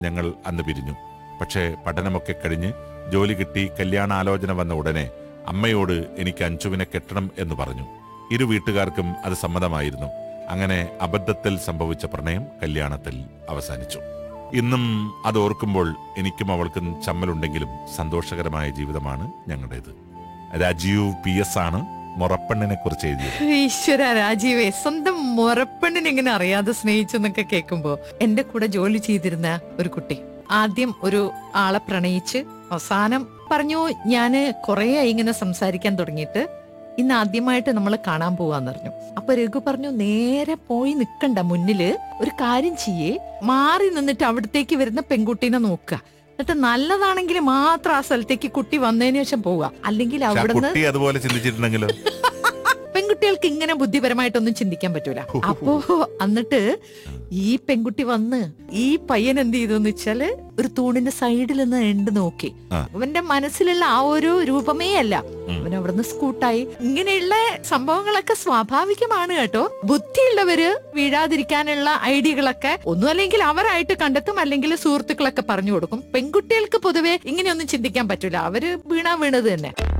ഞങ്ങൾ അന്ന് പിരിഞ്ഞു പക്ഷേ പഠനമൊക്കെ കഴിഞ്ഞ് ജോലി കിട്ടി കല്യാണാലോചന വന്ന ഉടനെ അമ്മയോട് എനിക്ക് അഞ്ചുവിനെ കെട്ടണം എന്ന് പറഞ്ഞു ഇരു വീട്ടുകാർക്കും അത് സമ്മതമായിരുന്നു അങ്ങനെ അബദ്ധത്തിൽ സംഭവിച്ച പ്രണയം കല്യാണത്തിൽ അവസാനിച്ചു ഇന്നും അത് ഓർക്കുമ്പോൾ എനിക്കും അവൾക്കും ചമ്മലുണ്ടെങ്കിലും സന്തോഷകരമായ ജീവിതമാണ് ഞങ്ങളുടേത് രാജീവ് പി എസ് ആണ് മൊറപ്പെണ്ണിനെ കുറിച്ച് എഴുതിയത് ഈശ്വര രാജീവേ സ്വന്തം മുറപ്പെണ്ണിനെ ഇങ്ങനെ അറിയാതെ സ്നേഹിച്ചു എന്നൊക്കെ കേൾക്കുമ്പോ എന്റെ കൂടെ ജോലി ചെയ്തിരുന്ന ഒരു കുട്ടി ആദ്യം ഒരു ആളെ പ്രണയിച്ച് അവസാനം പറഞ്ഞു ഞാന് കുറേ ആയി ഇങ്ങനെ സംസാരിക്കാൻ തുടങ്ങിയിട്ട് ഇന്ന് ആദ്യമായിട്ട് നമ്മൾ കാണാൻ പോവാന്ന് പറഞ്ഞു അപ്പൊ രഘു പറഞ്ഞു നേരെ പോയി നിക്കണ്ട മുന്നില് ഒരു കാര്യം ചെയ്യേ മാറി നിന്നിട്ട് അവിടത്തേക്ക് വരുന്ന പെൺകുട്ടീനെ നോക്കുക എന്നിട്ട് നല്ലതാണെങ്കിൽ മാത്രം ആ സ്ഥലത്തേക്ക് കുട്ടി വന്നതിന് ശേഷം പോവുക അല്ലെങ്കിൽ പക്ഷെ ആ അവിടുന്ന് കുട്ടി അതുപോലെ ചിന്തിച്ചിട്ടുണ്ടെങ്കിലോ പെൺകുട്ടികൾക്ക് ഇങ്ങനെ ബുദ്ധിപരമായിട്ടൊന്നും ചിന്തിക്കാൻ പറ്റൂല അപ്പോ എന്നിട്ട് ഈ പെൺകുട്ടി വന്ന് ഈ പയ്യൻ എന്ത് ചെയ്തു എന്ന് വെച്ചാല് ഒരു തൂണിന്റെ സൈഡിൽ നിന്ന് എണ്ട് നോക്കി ആ. അവന്റെ മനസ്സിലുള്ള ആ ഒരു രൂപമേ അല്ല ഉം. അവൻ അവിടുന്ന് സ്കൂട്ടായി ഇങ്ങനെയുള്ള സംഭവങ്ങളൊക്കെ സ്വാഭാവികമാണ് കേട്ടോ ബുദ്ധിയുള്ളവര് വീഴാതിരിക്കാനുള്ള ഐഡിയകളൊക്കെ ഒന്നും അല്ലെങ്കിൽ അവരായിട്ട് കണ്ടെത്തും അല്ലെങ്കിൽ സുഹൃത്തുക്കളൊക്കെ പറഞ്ഞു കൊടുക്കും പെൺകുട്ടികൾക്ക് പൊതുവെ ഇങ്ങനെയൊന്നും ചിന്തിക്കാൻ പറ്റൂല അവര് വീണാ വീണത് തന്നെ